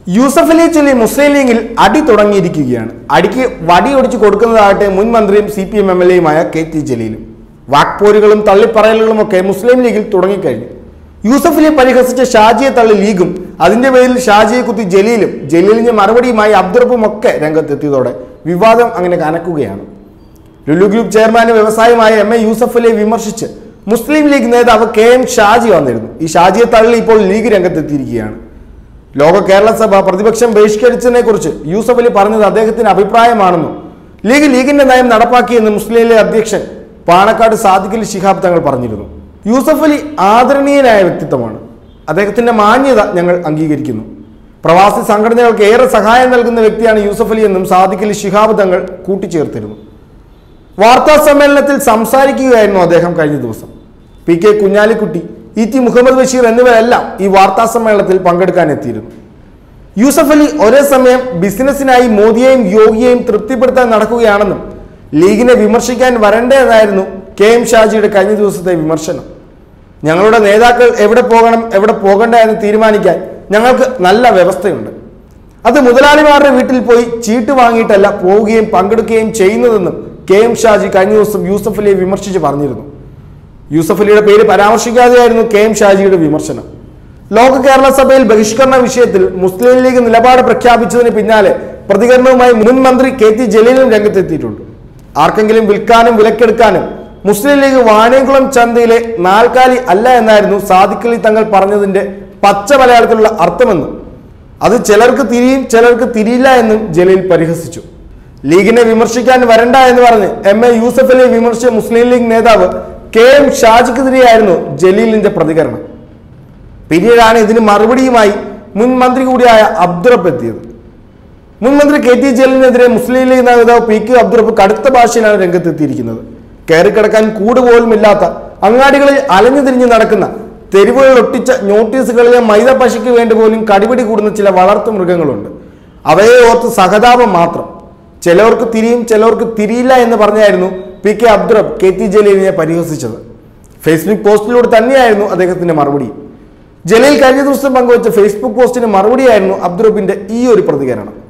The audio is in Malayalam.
യൂസഫ് അലി ചൊല്ലി മുസ്ലിം ലീഗിൽ അടി തുടങ്ങിയിരിക്കുകയാണ് അടിക്ക് വടിയൊടിച്ച് കൊടുക്കുന്നതാകട്ടെ മുൻ മന്ത്രിയും C P M M L എയുമായ കെ ടി ജലീലും വാക്പോരുകളും തള്ളിപ്പറയലുകളും ഒക്കെ മുസ്ലിം ലീഗിൽ തുടങ്ങിക്കഴിഞ്ഞു യൂസഫ് അലി പരിഹസിച്ച ഷാജിയെ തള്ളി ലീഗും അതിന്റെ പേരിൽ ഷാജിയെ കുത്തി ജലീലും ജലീലിന്റെ മറുപടിയുമായി അബ്ദുറപ്പും ഒക്കെ രംഗത്തെത്തിയതോടെ വിവാദം അങ്ങനെ കനക്കുകയാണ് ലുലു ഗ്രൂപ്പ് ചെയർമാനും വ്യവസായമായ എം എ യൂസഫ് അലിയെ വിമർശിച്ച് മുസ്ലിം ലീഗ് നേതാവ് കെ എം ഷാജി വന്നിരുന്നു ഈ ഷാജിയെ തള്ളി ഇപ്പോൾ ലീഗ് രംഗത്തെത്തിയിരിക്കുകയാണ് ലോക കേരള സഭ പ്രതിപക്ഷം ബഹിഷ്കരിച്ചതിനെ കുറിച്ച് യൂസഫ് അലി പറഞ്ഞത് അദ്ദേഹത്തിന്റെ അഭിപ്രായമാണെന്നും ലീഗ് ലീഗിന്റെ നയം നടപ്പാക്കിയെന്ന് മുസ്ലിം ലീഗ് അധ്യക്ഷൻ പാണക്കാട് സാദിഖലി ശിഹാബ് തങ്ങൾ പറഞ്ഞിരുന്നു യൂസഫ് അലി ആദരണീയനായ വ്യക്തിത്വമാണ് അദ്ദേഹത്തിന്റെ മാന്യത ഞങ്ങൾ അംഗീകരിക്കുന്നു പ്രവാസി സംഘടനകൾക്ക് ഏറെ സഹായം നൽകുന്ന വ്യക്തിയാണ് യൂസഫ് അലി എന്നും സാദിഖലി ശിഹാബ് തങ്ങൾ കൂട്ടിച്ചേർത്തിരുന്നു വാർത്താ സമ്മേളനത്തിൽ സംസാരിക്കുകയായിരുന്നു അദ്ദേഹം കഴിഞ്ഞ ദിവസം P K Kunhalikutty E T Muhammad Basheer എന്നിവരെല്ലാം ഈ വാർത്താ സമ്മേളനത്തിൽ പങ്കെടുക്കാൻ എത്തിയിരുന്നു യൂസഫ് അലി ഒരേ സമയം ബിസിനസ്സിനായി മോദിയെയും യോഗിയെയും തൃപ്തിപ്പെടുത്താൻ നടക്കുകയാണെന്നും ലീഗിനെ വിമർശിക്കാൻ വരണ്ടേതായിരുന്നു കെ എം ഷാജിയുടെ കഴിഞ്ഞ ദിവസത്തെ വിമർശനം ഞങ്ങളുടെ നേതാക്കൾ എവിടെ പോകണം എവിടെ പോകണ്ട എന്ന് തീരുമാനിക്കാൻ ഞങ്ങൾക്ക് നല്ല വ്യവസ്ഥയുണ്ട് അത് മുതലാളിമാരുടെ വീട്ടിൽ പോയി ചീട്ട് വാങ്ങിയിട്ടല്ല പോവുകയും പങ്കെടുക്കുകയും ചെയ്യുന്നതെന്നും കെ എം ഷാജി കഴിഞ്ഞ ദിവസം യൂസഫ് അലിയെ വിമർശിച്ച് പറഞ്ഞിരുന്നു യൂസഫ് അലിയുടെ പേര് പരാമർശിക്കാതെയായിരുന്നു കെ എം ഷാജിയുടെ വിമർശനം ലോക കേരള സഭയിൽ ബഹിഷ്കരണ വിഷയത്തിൽ മുസ്ലിം ലീഗ് നിലപാട് പ്രഖ്യാപിച്ചതിന് പിന്നാലെ പ്രതികരണവുമായി മുൻ മന്ത്രി കെ ടി ജലീലും രംഗത്തെത്തിയിട്ടുണ്ട് ആർക്കെങ്കിലും വിൽക്കാനും വിലക്കെടുക്കാനും മുസ്ലിം ലീഗ് വാണിയംകുളം ചന്തയിലെ നാൽക്കാലി അല്ല എന്നായിരുന്നു സാദിഖലി തങ്ങൾ പറഞ്ഞതിന്റെ പച്ച മലയാളത്തിലുള്ള അർത്ഥമെന്നും അത് ചിലർക്ക് തിരിയും ചിലർക്ക് തിരിയില്ല എന്നും ജലീൽ പരിഹസിച്ചു ലീഗിനെ വിമർശിക്കാൻ വരണ്ട എന്ന് പറഞ്ഞ് എം എ യൂസഫ് അലിയെ വിമർശിച്ച മുസ്ലിം ലീഗ് നേതാവ് കെ എം ഷാജിക്കെതിരെയായിരുന്നു ജലീലിന്റെ പ്രതികരണം പിന്നീടാണ് ഇതിന് മറുപടിയുമായി മുൻ മന്ത്രി കൂടിയായ അബ്ദുറപ്പ് എത്തിയത് മുൻ മന്ത്രി കെ ടി ജലീലിനെതിരെ മുസ്ലിം ലീഗ് നേതാവ് പി കെ അബ്ദുറപ്പ് കടുത്ത ഭാഷയിലാണ് രംഗത്തെത്തിയിരിക്കുന്നത് കയറിക്കിടക്കാൻ കൂട് പോലുമില്ലാത്ത അങ്ങാടികളിൽ അലഞ്ഞു തിരിഞ്ഞ് നടക്കുന്ന തെരുവുകളിൽ ഒട്ടിച്ച നോട്ടീസുകളിലെ മൈദ പശയ്ക്ക് വേണ്ടി പോലും കടിപിടി കൂടുന്ന ചില വളർത്തു മൃഗങ്ങളുണ്ട് അവയെ ഓർത്ത് സഹതാപം മാത്രം ചിലവർക്ക് തിരിയും ചിലവർക്ക് തിരിയില്ല എന്ന് പറഞ്ഞായിരുന്നു P K Abdurabb K T ജലീലിനെ പരിഹസിച്ചത് ഫേസ്ബുക്ക് പോസ്റ്റിലൂടെ തന്നെയായിരുന്നു അദ്ദേഹത്തിന്റെ മറുപടി ജലീൽ കഴിഞ്ഞ ദിവസം പങ്കുവച്ച ഫേസ്ബുക്ക് പോസ്റ്റിന് മറുപടിയായിരുന്നു അബ്ദുറബിന്റെ ഈ ഒരു പ്രതികരണം